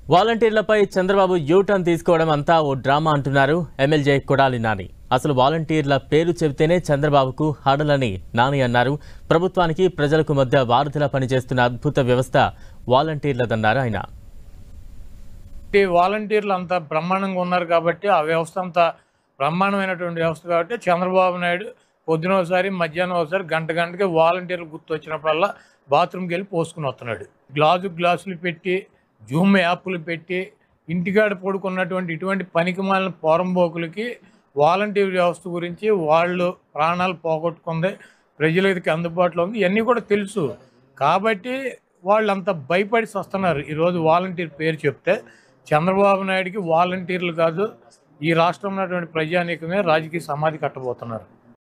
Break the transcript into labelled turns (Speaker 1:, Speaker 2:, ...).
Speaker 1: వాలంటీర్లపై Chandrababu U turn తీసుకోవడం అంతా ఓ డ్రామా అంటున్నారు ఎమ్మెల్యే కొడాలి నాని అసలు వాలంటీర్ల పేరు చెబితేనే చంద్రబాబుకు హడలని నాని అన్నారు ప్రభుత్వానికి ప్రజలకు మధ్య వారధిలా పనిచేస్తున్న అద్భుత వ్యవస్థ వాలంటీర్లదన్నారు ఆయన
Speaker 2: ఈ వాలంటీర్లు అంత బ్రహ్మాండంగా ఉన్నారు కాబట్టి ఆ వ్యవస్థ అంత బ్రహ్మాండమైనటువంటి వ్యవస్థ కాబట్టి చంద్రబాబు నాయుడు పొద్దున ఒకసారి మధ్యాహ్నం ఒకసారి గంట గంటకి వాలంటీర్లు గుర్తు వచ్చినప్పుడల్లా బాత్రూమ్కి వెళ్ళి పోసుకుని వస్తున్నాడు గ్లాసు గ్లాసులు పెట్టి జూమ్ యాప్లు పెట్టి ఇంటికాడ పడుకున్నటువంటి ఇటువంటి పనికిమాలిన పోరంబోకులకి వాలంటీర్ వ్యవస్థ గురించి వాళ్ళు ప్రాణాలు పోగొట్టుకుంది ప్రజలకి అందుబాటులో ఉంది ఇవన్నీ కూడా తెలుసు కాబట్టి వాళ్ళు అంత భయపడి వస్తున్నారు ఈరోజు వాలంటీర్ పేరు చెప్తే చంద్రబాబు నాయుడికి వాలంటీర్లు కాదు ఈ రాష్ట్రంలో ఉన్నటువంటి ప్రజానీకమే రాజకీయ సమాధి కట్టబోతున్నారు